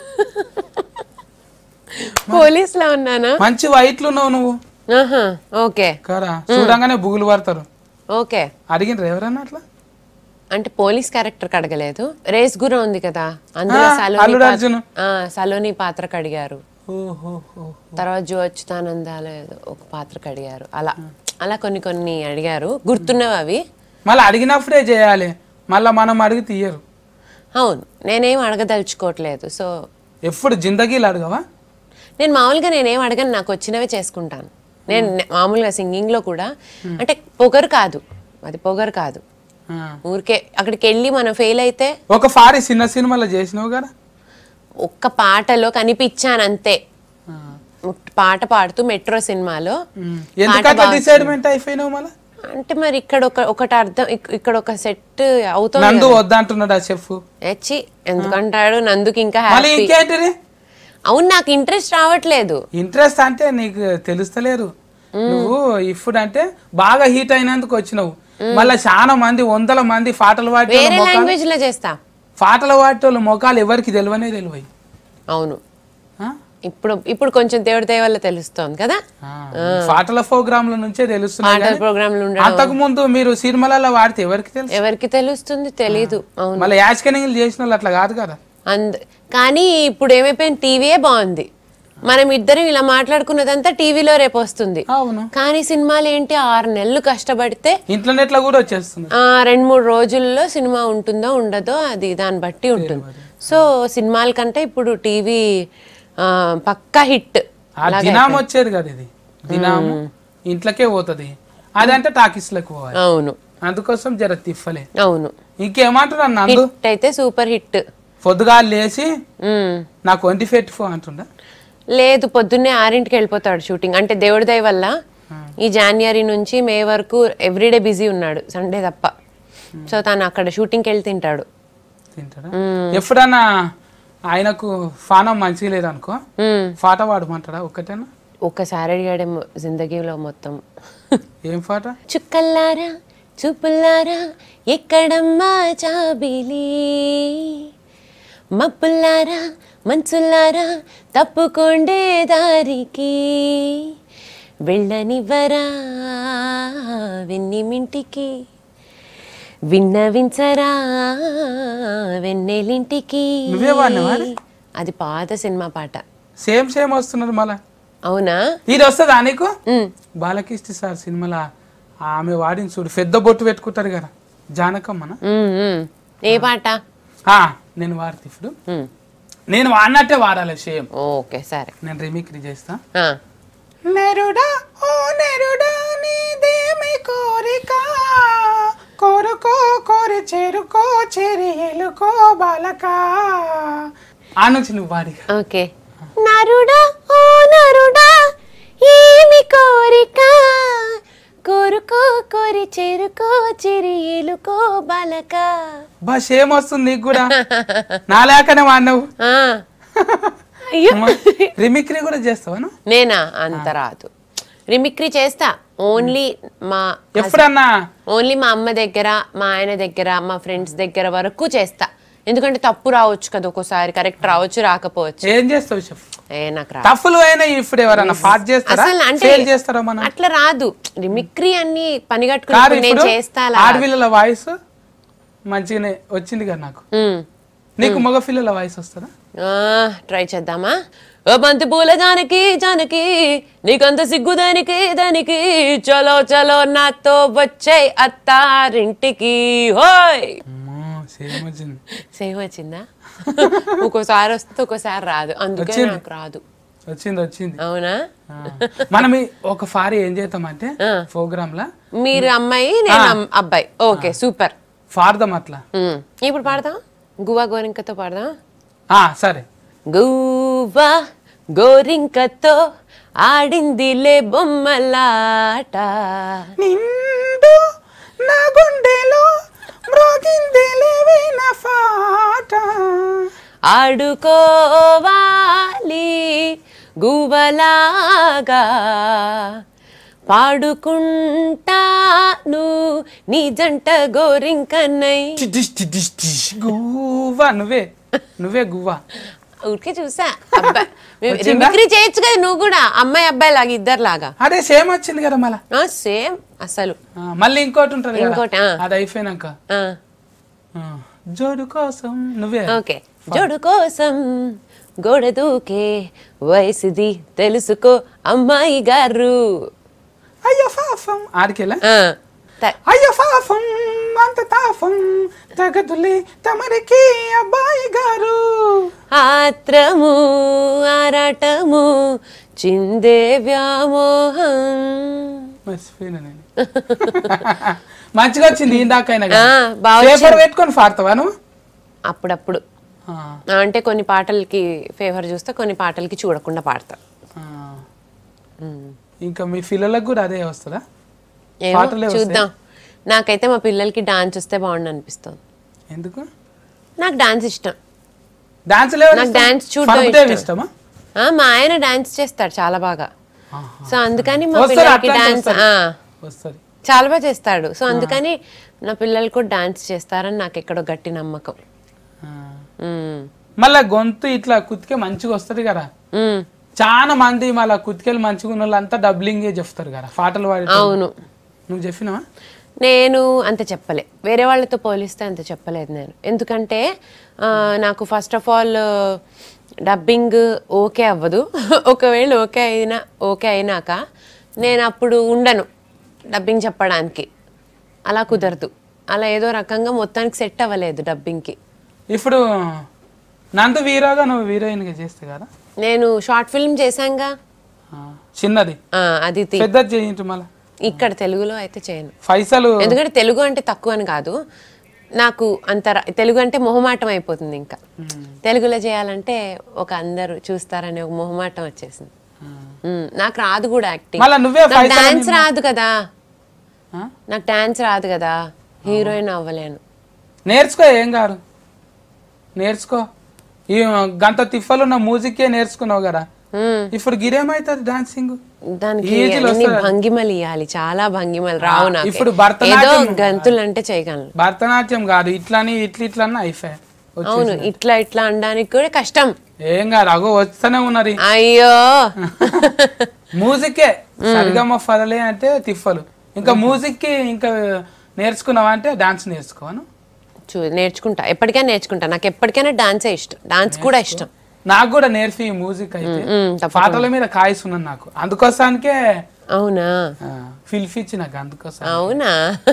పోలీస్ లా ఉన్నానా మంచి వైట్లు ఉన్నావు నువ్వు ఆహా, ఓకే కారా చూడంగానే బుగులు పడతారు ఓకే అడిగినరు ఎవరన్నా అట్లా అంటే పోలీస్ క్యారెక్టర్ అడగలేదు రేస్ గురం ఉంది కదా అందులో ఆ, సలోని అల్లుడు పాత్ర- అర్జున్. ఆ, సలోని పాత్రకు అడిగారు ఓహో తర్వాత జో అచ్యుతానందాలు ఏదో ఒక పాత్రకు అడిగారు అలా అలా కొన్ని కొన్ని అడిగారు గుర్తున్నవి అవి మళ్ళీ అడిగినప్పుడే చేయాలి మళ్ళీ మనం అడిగి తీయరు అవును నేనేం అడగదలుచుకోవట్లేదు సో ఎప్పుడు జిందగీలు అడగవా నేను మామూలుగా నేనేం అడగను నాకు వచ్చినవే చేసుకుంటాను నేను నే- మామూలుగా సింగింగ్లో కూడా అంటే పొగరు కాదు అది పొగరు కాదు ఆ. ఊరికే అక్కడికి వెళ్ళి మనం ఫెయిల్ అయితే ఒక ఫారి చిన్న సినిమాలో చేసినావు కదా ఒక్క పాటలో కనిపించాను అంతే ఆ. పాట పాడుతూ మెట్రో సినిమాలో ఉమ్. ఎందుకట్లా డిసైడ్మెంట్ అయిపోయినావు మళ్ళీ అంటే మరి ఇక్కడ ఒక ఒకటి అర్థం ఇక్- ఇక్కడ ఒక సెట్ అవుతుంది నందు వద్దంటున్నాడు ఆ చెఫ్ ఎచ్చి ఎందుకంటాడు నందుకి ఇంకా మళ్ళీ హ్యాపీ ఇంకేంటిది అవును నాకు ఇంట్రెస్ట్ రావట్లేదు ఇంట్రెస్ట్ అంటే నీకు తెలుస్తలేరు నువ్వు ఇప్పుడు అంటే బాగా హీట్ అయినందుకు వచ్చినావు మళ్ళీ చాలా మంది వందల మంది పాటలు పాడే వేరే లాంగ్వేజ్ లో చేస్తా పాటలు పాడేటోళ్ళు మొఖాలు ఎవరికి తెలివనే తెలివయి అవును ఇప్పుడు ఇప్పుడు కొంచెం దేవుడి దయ వల్ల తెలుస్తోంది కదా పాటల ప్రోగ్రాంల నుంచే తెలుస్తున్నాయి పాటల ప్రోగ్రాంలు ఉండడం అంతకు ముందు మీరు సినిమాలలో వాడితే ఎవరికి తెలుసు ఎవరికి తెలుస్తుంది తెలీదు అవును మళ్ళీ యాచ్కనింగ్ చేసిన వాళ్ళు అట్లా కాదు కదా అంద కానీ ఇప్పుడు ఏమైపోయింది టీవీయే బాగుంది మనం ఇద్దరం ఇలా మాట్లాడుకున్నదంతా టీవీలో రేపు వస్తుంది అవును కానీ సినిమాలు ఏంటి ఆరు నెలలు కష్టపడితే ఇంటర్నెట్ లో కూడా వచ్చేస్తుంది ఆ, రెండు మూడు రోజుల్లో సినిమా ఉంటుందో ఉండదో అది దాన్ని బట్టి ఉంటుంది సో సినిమాల కంటే ఇప్పుడు టీవీ పక్కా హిట్ ఆ దినాం వచ్చేది కదా ఇది దినాము ఇంట్లోకే పోతుంది అదంటే టాకీస్లకు పోవాలి అవును అందుకోసం జర తిప్పలే అవును ఇంకేమంటున్నా నందు హిట్ అయితే సూపర్ హిట్ పొద్దుగా లేచి నాకు వంటి పెట్టిపో అంటుండ లేదు పొద్దున్నే ఆరింటికి వెళ్ళిపోతాడు షూటింగ్ అంటే దేవుడి దయ వల్ల ఈ జనవరి నుంచి మే వరకు ఎవ్రీడే బిజీ ఉన్నాడు సండే తప్ప సో తను అక్కడ షూటింగ్కి వెళ్ళి తింటాడు తింటాడా ఎప్పుడన్నా ఆయనకు ఫానం మంచిగా లేదనుకో మ్మ్. పాట పాడమంటాడా ఒక్కటేనా ఒక్కసారి అడిగాడేమో జిందగీలో మొత్తం ఏం పాట చుక్కల్లారా చూపుల్లారా ఎక్కడమ్మా చాబిలి మప్పుల్లారా మంచుల్లారా తప్పుకోండే దారికి వెళ్ళనివ్వరా వెన్నిమింటికి విన్నవించరా వెన్నెలింటికి నువ్వే పాడినావా అది? అది పాత సినిమా పాట సేమ్ సేమ్ వస్తున్నది మళ్ళా అవునా ఇది వస్తుందా నీకు ఉమ్. బాలకిష్టి సార్ సినిమాలో ఆమె వాడిని చూడు పెద్ద బొట్టు పెట్టుకుంటారు కదా జానకమ్మన ఉమ్, ఉమ్. ఏ పాట ఆ, నేను వాడతా ఇప్పుడు ఉమ్. నేను వాడినట్టే వాడాలి సేమ్ ఓకే సరే నేను రిమిక్రీ చేస్తా ఆ. నెరుడా ఓ నెరుడా నీదేమి కోరిక కోరుకో కోరి చేరుకో చెరి ఎలుకో బాలక ఆ నుంచి నువ్వు వాడి ఓకే నరుడా ఓ నరుడా ఏమి కోరిక కోరుకో కోరి చేరుకో చిరి ఎలుకో బలక బా సేమ్ వస్తుంది నీకు కూడా నా లేకనే వాడినావు ఆ. అయ్యో రిమిక్రీ కూడా చేస్తావా నువ్వు? నేనా అంత రాదు రిమిక్రీ చేస్తా ఓన్లీ మా ఎప్పుడన్నా ఓన్లీ మా అమ్మ దగ్గర మా ఆయన దగ్గర మా ఫ్రెండ్స్ దగ్గర వరకు చేస్తా ఎందుకంటే తప్పు రావచ్చు కదా ఒక్కోసారి కరెక్ట్ రావచ్చు రాకపోవచ్చు ఏం చేస్తావు చెప్పు ఏ నాకు రా టఫ్లు అయినా ఇప్పుడు ఎవరన్నా ఫాట్ చేస్తారా అసలు అంటే ఫెయిల్ చేస్తారా మనం అట్లా రాదు మిక్రీ అన్ని పని కాదు కట్టుకుని నేను ఇప్పుడు చేస్తా అలా. ఆడపిల్లల వాయిస్ మంచిగానే వచ్చింది కదా నాకు ఉమ్. నీకు మగ పిల్లల వాయిస్ వస్తుందా ఆ, ట్రై చేద్దామా ఓ బంతి పూల జానకి జానకి నీకంత సిగ్గు దానికి దానికి చలో చలో నాతో వచ్చే అత్తారింటికి హోయ్ అమ్మో సేమ్ వచ్చింది సేమ్ వచ్చిందా ఒక్కోసారి వస్తే ఒక్కోసారి రాదు అందుకే వచ్చింది. నాకు రాదు వచ్చింది వచ్చింది అవునా ఆ. మనం ఈ ఒక ఫారి ఏం చేద్దామంటే ఆ. ప్రోగ్రామ్ లా మీరు అమ్మాయి నేను అమ్- అబ్బాయి ఓకే సూపర్ ఫార్దాం అట్లా ఉమ్. ఇప్పుడు పాడదాం గువా గోరింకతో పాడదాం ఆ సరే గువ్వా గోరింకతో ఆడిందిలే బొమ్మలాట నిండు నా గుండెలో మ్రోగింది లేవిన పాట ఆడుకోవాలి గువ్వలాగా పాడుకుంటాను నీ జంట గోరింకన్నై టిడిష్ టిడిష్ టిష్. గువ్వా నువ్వే నువ్వే గువ్వా ఊరికే చూసా అబ్బాయి వచ్చిందా? మిమిక్రీ చేయొచ్చు కదా నువ్వు కూడా అమ్మాయి అబ్బాయి లాగా ఇద్దరు లాగా అదే సేమ్ వచ్చింది కదా మళ్ళా సేమ్ అసలు ఆ, మళ్ళీ ఇంకోటి ఉంటుంది కదా ఇంకోటి, ఆ. అది అయిపోయినాక ఆ, ఆ, జోడు కోసం నువ్వే ఓకే జోడు కోసం గోడ దూకే వయసుది తెలుసుకో అమ్మాయి గారు అయ్యో పాపం ఆడికెళ్ళా ఆ, త- అయ్యో పాపం అంత తాపం తగదులే తమరికి అబ్బాయి గారు ఆత్రము ఆరాటము చిందే వ్యామోహం మర్చిపోయినా నేను మంచిగా వచ్చింది ఇందాకైనా ఆ, బాగా పేపర్ పెట్టుకొని పాడతావా నువ్వు అప్పుడప్పుడు ఆ, ఆ, అంటే కొన్ని పాటలకి ఫేవర్ చూస్తే కొన్ని పాటలకి చూడకుండా పాడతా ఆ. ఇంకా మీ పిల్లలకు కూడా అదే వస్తుందా ఏమో పాటలే వస్తాయా? చూద్దాం నాకైతే మా పిల్లలకి డాన్స్ వస్తే బాగుండు అనిపిస్తుంది ఎందుకు నాకు డాన్స్ ఇష్టం డాన్స్ నాకు డాన్స్ చూడడం చూడడం ఇష్టం. ఇష్టమా ఆ, మా ఆయన డాన్స్ చేస్తాడు చాలా బాగా సో అందుకని మా వస్తారు పిల్లలకి అట్లాంటి డాన్స్ వస్తారు. వస్తుంది చాలా బాగా చేస్తాడు సో అందుకని నా పిల్లలు కూడా డాన్స్ చేస్తారని నాకు ఎక్కడో గట్టి నమ్మకం ఆ. ఉమ్. మళ్ళా గొంతు ఇట్లా కుతికే మంచిగా వస్తుంది కదా ఉమ్. చాలా మంది మళ్ళా కుతికేలు మంచిగా ఉన్న వాళ్ళంతా డబ్లింగే చెప్తారు కదా పాటలు పాడి అవును నువ్వు చెప్పినావా నేను అంత చెప్పలే వేరే వాళ్ళతో పోలిస్తే అంత చెప్పలేదు నేను ఎందుకంటే ఆ, నాకు first of all dubbing okay అవ్వదు ఒకవేళ ఓకే అయినా ఓకే అయినాక నేను అప్పుడు ఉండను డబ్బింగ్ చెప్పడానికి అలా కుదరదు అలా ఏదో రకంగా మొత్తానికి సెట్ అవ్వలేదు డబ్బింగ్కి ఇప్పుడు నందు వీరాగా నువ్వు హీరోయిన్గా చేస్తే కదా నేను షార్ట్ ఫిల్మ్ చేశాంగా ఆ, చిన్నది ఆ, అది తి- పెద్దది చేయించు మళ్ళా ఇక్కడ తెలుగులో అయితే చేయను పైసలు ఎందుకంటే తెలుగు అంటే తక్కువ అని కాదు నాకు అంత రా- తెలుగు అంటే మొహమాటం అయిపోతుంది ఇంకా తెలుగులో చేయాలంటే ఒక అందరూ చూస్తారనే ఒక మొహమాటం వచ్చేసింది ఉమ్, నాకు రాదు కూడా యాక్టింగ్ మళ్ళా నువ్వే నాకు పైసలు డాన్స్ రాదు కదా ఆ? నాకు డాన్స్ రాదు కదా హీరోయిన్ అవ్వలేను నేర్చుకో ఏం కాదు నేర్చుకో ఈ గంట తిప్పలున్న మ్యూజికే నేర్చుకున్నావు కదా మ్మ్. ఇప్పుడు గిరేమైతుంది డాన్సింగ్ దానికి ఈ ఏజ్ లో అన్ని వస్తుందా? భంగిమలు ఇవ్వాలి చాలా భంగిమలు రావు నాకు ఇప్పుడు ఏదో భరతనాట్యం గంతులు అంటే చేయగలను భరతనాట్యం కాదు ఇట్లని ఇట్లా ఇట్లా అన్న అయిపోయాయి అవును ఇట్లా ఇట్లా అనడానికి కూడా కష్టం ఏం కాదు అగో వస్తూనే ఉన్నది అయ్యో మ్యూజికే సరిగమ్మ ఫలలే అంటే తిప్పలు ఇంకా మ్యూజిక్ కి ఇంకా నేర్చుకున్నావా అంటే డాన్స్ నేర్చుకోవాను చూ నేర్చుకుంటా ఎప్పటికైనా నేర్చుకుంటా నాకు ఎప్పటికైనా డాన్సే ఇష్టం డాన్స్ కూడా ఇష్టం నాకు కూడా నేర్పి మ్యూజిక్ అయితే మ్మ్, తప్ప- పాటల మీద కాయిస్తున్నాను నాకు అందుకోసానికే అవునా ఫిల్ఫిచ్చి నాకు అందుకోసం అవునా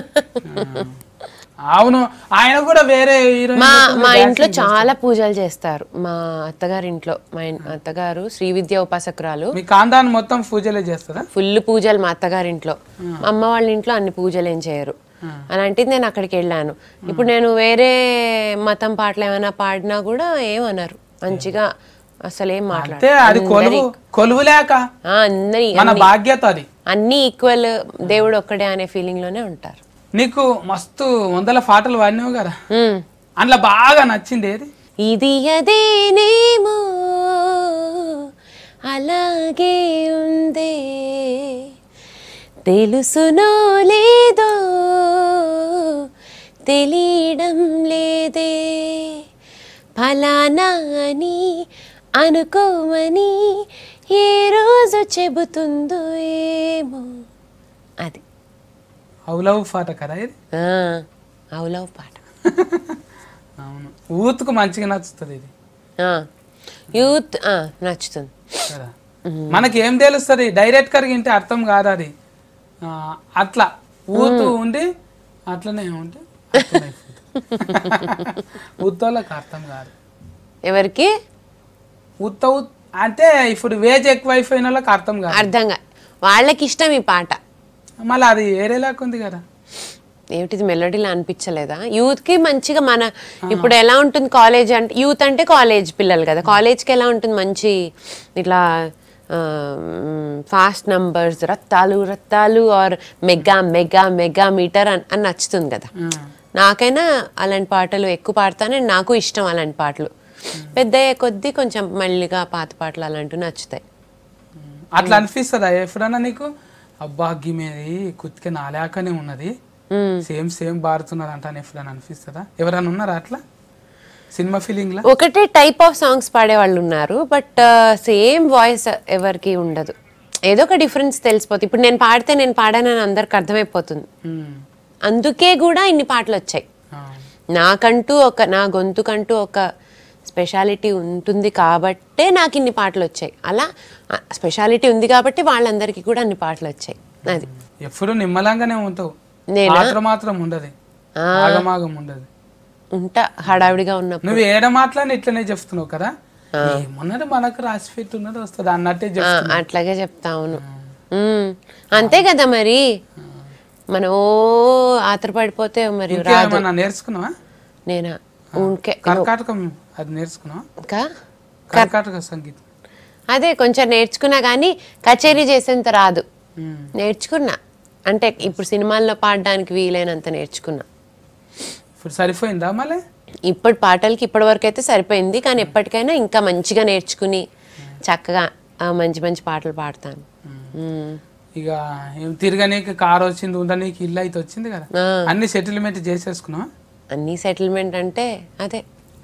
అవును ఆయన కూడా వేరే హీరోయిన్ మా మా ఇంట్లో చాలా పూజలు చేస్తారు మా అత్తగారి ఇంట్లో మా ఇన్- అత్తగారు శ్రీ విద్య ఉపాసకురాలు మీ కాందాన్ని మొత్తం పూజలే చేస్తారా ఫుల్ పూజలు మా అత్తగారింట్లో మా అమ్మ వాళ్ళ ఇంట్లో అన్ని పూజలు ఏం చేయరు అలాంటిది నేను అక్కడికి వెళ్ళాను ఇప్పుడు నేను వేరే మతం పాటలు ఏమైనా పాడినా కూడా ఏమనరు మంచిగా అసలు ఏం మాట్లాడు అంటే అది కొలువు కొలువు లేక అందరి మన బాధ్యత అది అన్ని ఈక్వల్ దేవుడు ఒక్కడే అనే ఫీలింగ్ లోనే ఉంటారు నీకు మస్తు వందల పాటలు పాడినావు కదా ఉమ్. అందులో బాగా నచ్చింది ఏది ఇది అదేనేమో అలాగే ఉందే తెలుసునో లేదో తెలియడం లేదే ఫలానా అని అనుకోమని ఏ రోజు చెబుతుందో ఏమో అది అవులవు పాట కదా ఇది ఆ, అవులవ్ పాట అవును ఊతుకు మంచిగా నచ్చుతుంది ఇది ఆ, యూత్ ఆ, నచ్చుతుంది కదా మనకి ఏం తెలుస్తుంది డైరెక్ట్ గా వింటే అర్థం కాదు అది ఆ, అట్లా ఊతూ ఉండి అట్లనే ఉంటే ఉత్తోళ్ళకి అర్థం కాదు ఎవరికి ఉత్త ఉత్- అంటే ఇప్పుడు వేజ్ ఎక్కువ అయిపోయిన వాళ్ళకి అర్థం కాదు అర్థంగా వాళ్ళకి ఇష్టం ఈ పాట మళ్ళీ అది వేరేలాగా ఉంది కదా ఏమిటిది మెలోడీలో అనిపించలేదా యూత్ కి మంచిగా మన ఇప్పుడు ఎలా ఉంటుంది కాలేజ్ అంటే యూత్ అంటే కాలేజ్ పిల్లలు కదా కాలేజ్కి ఎలా ఉంటుంది మంచి ఇట్లా ఫాస్ట్ నంబర్స్ రత్తాలు రత్తాలు ఆర్ మెగా మెగా మెగా మీటర్ అని అని నచ్చుతుంది కదా ఆ. నాకైనా అలాంటి పాటలు ఎక్కువ పాడతాను and నాకు ఇష్టం అలాంటి పాటలు పెద్ద అయ్యే కొద్దీ కొంచెం మళ్ళీగా పాత పాటలు అలాంటివి నచ్చుతాయి అట్లా అనిపిస్తుందా ఎప్పుడన్నా నీకు అబ్బా గిమేది కుత్తికి నాలాకనే ఉన్నది మ్మ్. సేమ్ సేమ్ బారుతున్నది అంటాను ఎప్పుడన్నా అనిపిస్తుందా ఎవరైనా ఉన్నారా అట్లా సినిమా ఫీలింగ్ లా ఒకటే టైప్ ఆఫ్ సాంగ్స్ పాడే వాళ్ళు ఉన్నారు బట్ సేమ్ వాయిస్ ఎవరికి ఉండదు ఏదో ఒక డిఫరెన్స్ తెలిసిపోతుంది ఇప్పుడు నేను పాడితే నేను పాడానని అందరికి అర్థమైపోతుంది మ్మ్. అందుకే కూడా ఇన్ని పాటలు వచ్చాయి ఆ. నాకంటూ ఒక నా గొంతుకంటూ ఒక స్పెషాలిటీ ఉంటుంది కాబట్టే నాకు ఇన్ని పాటలు వచ్చాయి అలా స్పెషాలిటీ ఉంది కాబట్టి వాళ్ళందరికీ కూడా అన్ని పాటలు వచ్చాయి అది ఎప్పుడు నిమ్మలంగానే ఉంటావు నేనా? పాత్ర మాత్రం ఉండదు ఆ. ఆగమాగం ఉండదు ఉంటా హడావిడిగా ఉన్నప్పుడు నువ్వు ఏడ మాట్లాడి ఇట్లనే చెప్తున్నావు కదా ఏమన్నది మనకు రాసి పెట్టున్నది వస్తుంది అన్నట్టే ఆ, చెప్తున్నా అట్లాగే చెప్తా అవును ఉమ్, అంతే కదా మరి మనం ఓ ఆతరపడిపోతే మరి ఇంకా రాదు ఏమన్నా నేర్చుకున్నావా నేనా ఉంకే కర్కాటకం అది నేర్చుకున్నావా ఇంకా కర్కాటక సంగీతం అదే కొంచెం నేర్చుకున్నా కానీ కచేరీ చేసేంత రాదు మ్మ్. నేర్చుకున్నా అంటే ఇప్పుడు సినిమాల్లో పాడడానికి వీలైనంత నేర్చుకున్నా ఇప్పుడు సరిపోయిందా మళ్ళీ ఇప్పటి పాటలకి ఇప్పటి వరకు అయితే సరిపోయింది కానీ ఎప్పటికైనా ఇంకా మంచిగా నేర్చుకుని చక్కగా ఆ, మంచి మంచి పాటలు పాడతాను ఉమ్. ఇక ఏం తిరగనీకి కార్ వచ్చింది ఉండనీకి ఇల్లు అయితే వచ్చింది కదా ఆ. అన్ని సెటిల్మెంట్ చేసేసుకున్నావా అన్నీ సెటిల్మెంట్ అంటే అదే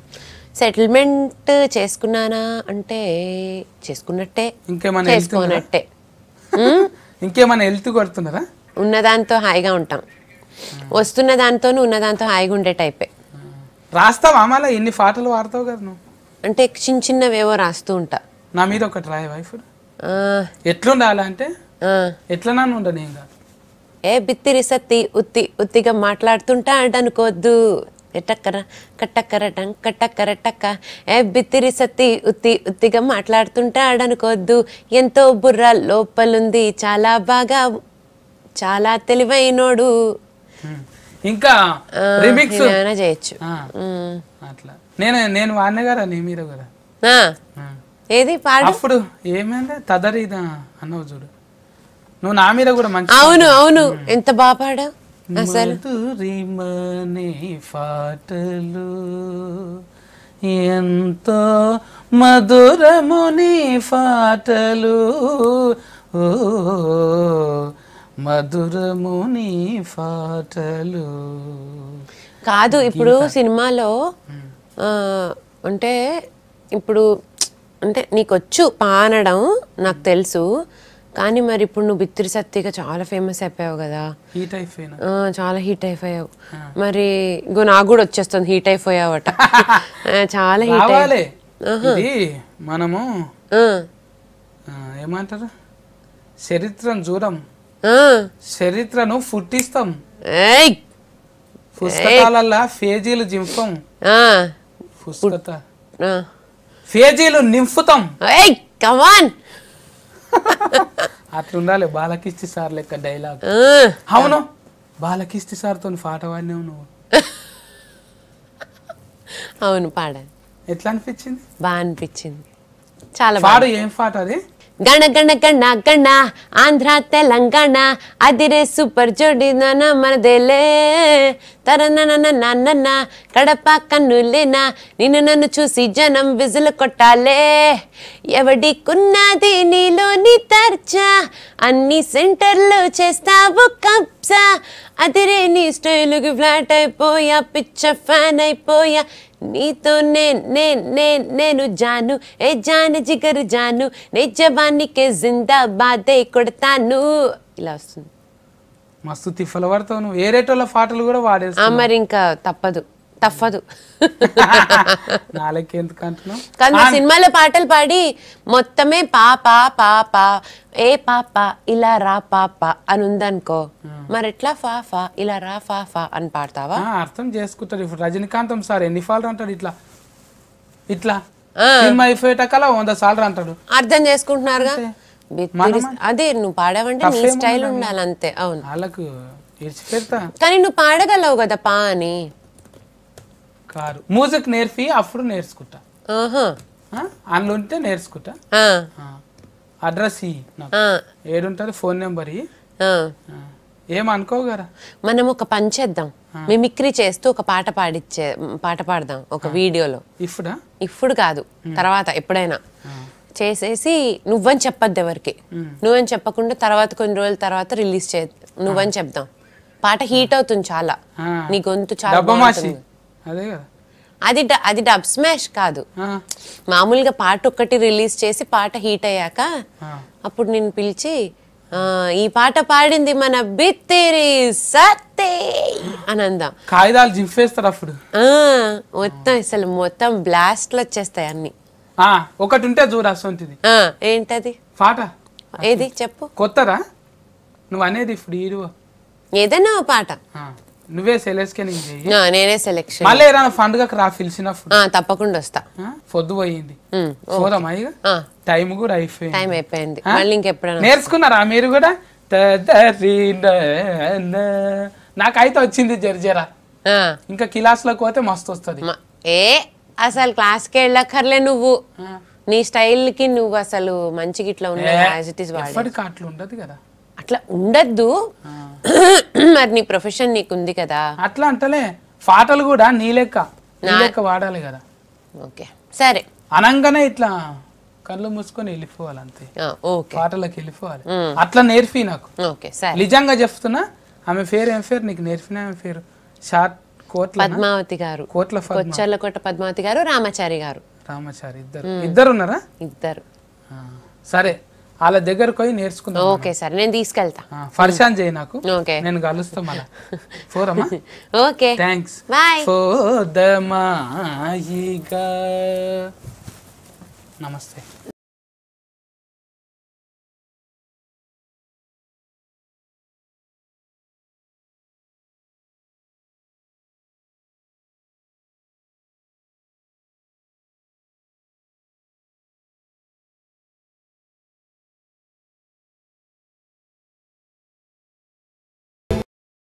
సెటిల్మెంట్ చేసుకున్నానా అంటే చేసుకున్నట్టే ఇంకేమైనా వెళ్తున్నారా చేసుకోనట్టే ఉమ్, ఇంకేమైనా హెల్త్ కొడుతున్నారా ఉన్నదాంతో హాయిగా ఉంటాం వస్తున్న దాంతోనూ ఉన్నదాంతో హాయిగా ఉండే టైపే రాస్తావా మళ్ళీ ఎన్ని పాటలు వాడతావు కదా నువ్వు అంటే చిన్న చిన్నవేవో రాస్తూ ఉంటా నా మీద ఒకటి రాయి వైఫ్ ఆ, ఎట్లుండాలి అంటే ఆ. ఎట్లా నన్ను ఉండను ఏం కాదు ఏ బిత్తిరి సత్తి ఉత్తి ఉత్తిగా మాట్లాడుతుంటా అనుకోవద్దు ఎటక్కర కట్టక్కర టంక్ కట్టక్కర టక్క ఏ బిత్తిరి సత్తి ఉత్తి ఉత్తిగా మాట్లాడుతుంటా అనుకోవద్దు ఎంతో బుర్ర లోపలుంది చాలా బాగా చాలా తెలివైనోడు ఉమ్. ఇంకా రిమిక్స్ ఏమైనా చేయొచ్చు ఉమ్. అట్లా నేను నేను వాడిన కదా నీ మీద కదా ఆ, ఆ. ఏది పాడు అప్పుడు ఏమైంది తదరిదా అన్నావు చూడు నువ్వు నా మీద కూడా మంచి అవును అవును ఎంత బాగా పాడావు అసలు మధురిమనే పాటలు ఎంతో మధురముని పాటలు ఓ మధురముని పాటలు కాదు ఇప్పుడు సినిమాలో ఆ, అంటే ఇప్పుడు అంటే నీకు వచ్చు పానడం నాకు తెలుసు కానీ మరి ఇప్పుడు నువ్వు బిత్తిరి సత్తిగా చాలా ఫేమస్ అయిపోయావు కదా హీట్ అయిపోయినా ఆ, చాలా హీట్ అయిపోయావు మరి ఇంకో నాకు కూడా వచ్చేస్తుంది హీట్ అయిపోయావట ఆ, చాలా హీట్ రావాలి ఇది మనము ఆ, ఏమంటారు చరిత్రను చూడం చరిత్రను పుట్టిస్తాం పుస్తకాలల్లా ఫేజీలు జింపం పుస్తక ఫేజీలు నింపుతాం కమాన్ అట్లుండాలి బాలకిష్టి సార్ లెక్క డైలాగ్ అవును బాలకిష్టి సార్తో పాట పాడినావు నువ్వు అవును పాడాను ఎట్లా అనిపించింది బాగా అనిపించింది చాలా బాగా పాడు ఏం పాట అది గణ గణ గణ గణ ఆంధ్ర తెలంగాణ అదిరే సూపర్ జోడి నాన్న మనదేలే తరనన కడప కన్నులేనా నిన్ను నన్ను చూసి జనం విజులు కొట్టాలే ఎవడికున్నది నీలోని తర్చా అన్ని సెంటర్లు చేస్తావు కబ్జా అదిరే నీ స్టైలుకి ఫ్లాట్ అయిపోయా పిచ్చ ఫ్యాన్ అయిపోయా నీతో నే నే నే నేను జాను ఏ జాను జిగరు జాను నే జవానికి జిందాబాదే కొడతాను ఇలా వస్తుంది మస్తు తిఫల పడతావు నువ్వు ఏరేటోళ్ళ పాటలు కూడా ఆ, వాడేస్తావు మరి ఇంకా తప్పదు తప్పదు నాలకి ఎందుకు అంటున్నావు కానీ నువ్వు సినిమాలో పాటలు పాడి మొత్తమే పాప పాప ఏ పాప ఇలా రా పాప అని ఉందనుకో మరి ఎట్లా ఫా ఫా ఇలా రా ఫా ఫా అని పాడతావా ఆ, అర్థం చేసుకుంటారు ఇప్పుడు రజనీకాంతం సార్ ఎన్ని సార్లు అంటాడు ఇట్లా ఇట్లా ఆ. సినిమా అయిపోయేటకల్లా వంద సార్లు అంటాడు అర్థం చేసుకుంటున్నారుగా అంతే. బిత్తిరి- అదే నువ్వు పాడావంటే నీ తప్పేముంది స్టైల్ ఉండాలి అంతే అవును వాళ్ళకు ఇడిచిపెడతా కానీ నువ్వు పాడగలవు కదా పా అని కారు మ్యూజిక్ నేర్పి అప్పుడు నేర్చుకుంటా ఆహా ఆ? అందులో ఉంటే నేర్చుకుంటా ఆ, ఆ. అడ్రస్ ఇయ్యి నాకు ఆ, ఏడుంటుంది ఫోన్ నెంబర్ ఇయ్యి. ఆ. ఆ. ఏమనుకోవు కదా మనం ఒక పని చేద్దాం మిమిక్రీ చేస్తూ ఒక పాట పాడిచ్చే పాట పాడదాం ఒక వీడియోలో ఇప్పుడా ఇప్పుడు కాదు తర్వాత ఎప్పుడైనా చేసేసి నువ్వని చెప్పొద్దు ఎవరికి నువ్వని చెప్పకుండా తర్వాత కొన్ని రోజుల తర్వాత రిలీజ్ చే నువ్వని చెప్దాం పాట హీట్ అవుతుంది చాలా ఆ. నీ గొంతు చాలా డబ్బా మాసి బాగుంటుంది. అదే కదా అది డ- అది డబ్ స్మాష్ కాదు ఆ. మామూలుగా పాట ఒక్కటి రిలీజ్ చేసి పాట హీట్ అయ్యాక ఆ. అప్పుడు నేను పిలిచి "ఆ, ఈ పాట పాడింది మన బిత్తిరి సత్తే అని అందాం కాగితాలు జింపేస్తారు అప్పుడు ఆ, మొత్తం అసలు మొత్తం బ్లాస్ట్లు వచ్చేస్తాయి అన్ని ఆ, ఒకటి ఉంటే చూడు అసొంటిది ఆ, ఏంటది పాట ఏది చెప్పు కొత్తరా నువ్వు అనేది ఇప్పుడు ఈడు ఏదైనా ఓ పాట నువ్వే సెలెస్కెనింగ్ చెయ్యి ఆ, నేనే సెలెక్షన్ మళ్ళీ ఏదైనా పండుగకు రా పిలిచినప్పుడు తప్పకుండా వస్తా ఆ, పొద్దు పోయింది ఉమ్, పోదామా ఇక ఆ, టైం కూడా అయిపోయింది టైం అయిపోయింది ఆ? మళ్ళీ ఇంకెప్పుడైనా నేర్చుకున్నారా మీరు కూడా తదరిన. నాకైతే వచ్చింది జర్జరా ఆ, ఇంకా క్లాస్లోకి పోతే మస్తు వస్తుంది మ- ఏ అసలు క్లాస్కి వెళ్ళక్కర్లే నువ్వు నీ స్టైల్కి నువ్వు అసలు మంచిగా ఇట్లా ఉన్న యాజ్ ఇట్ ఈస్ వాడే ఎప్పటికీ అట్లా ఉండదు కదా అట్లా ఉండద్దు మరి నీ ప్రొఫెషన్ నీకు ఉంది కదా అట్లా అంటలే పాటలు కూడా నీ లెక్క నీ లెక్క వాడాలి కదా ఓకే సరే అనంగానే ఇట్లా కళ్ళు మూసుకొని వెళ్ళిపోవాలి అంతే ఆ, ఓకే పాటలకు వెళ్ళిపోవాలి అట్లా నేర్పి నాకు ఓకే సరే నిజంగా చెప్తున్నా ఆమె పేరు ఏం పేరు నీకు నేర్పిన ఆమె పేరు షార్ట్ కోట్ల పద్మావతి గారు కోట్ల పద్మ కొచ్చర్లకోట పద్మావతి గారు రామాచారి గారు రామచారి ఇద్దరు ఇద్దరు ఉన్నారా ఇద్దరు ఆ, సరే వాళ్ళ దగ్గరకు పోయి నేర్చుకుందాం ఓకే సరే నేను తీసుకెళ్తా ఆ, పరిశాన్ చేయి నాకు ఓకే నేను కలుస్తా మళ్ళా పోరమ్మా ఓకే థ్యాంక్స్ బాయ్ పోదమాయిగా నమస్తే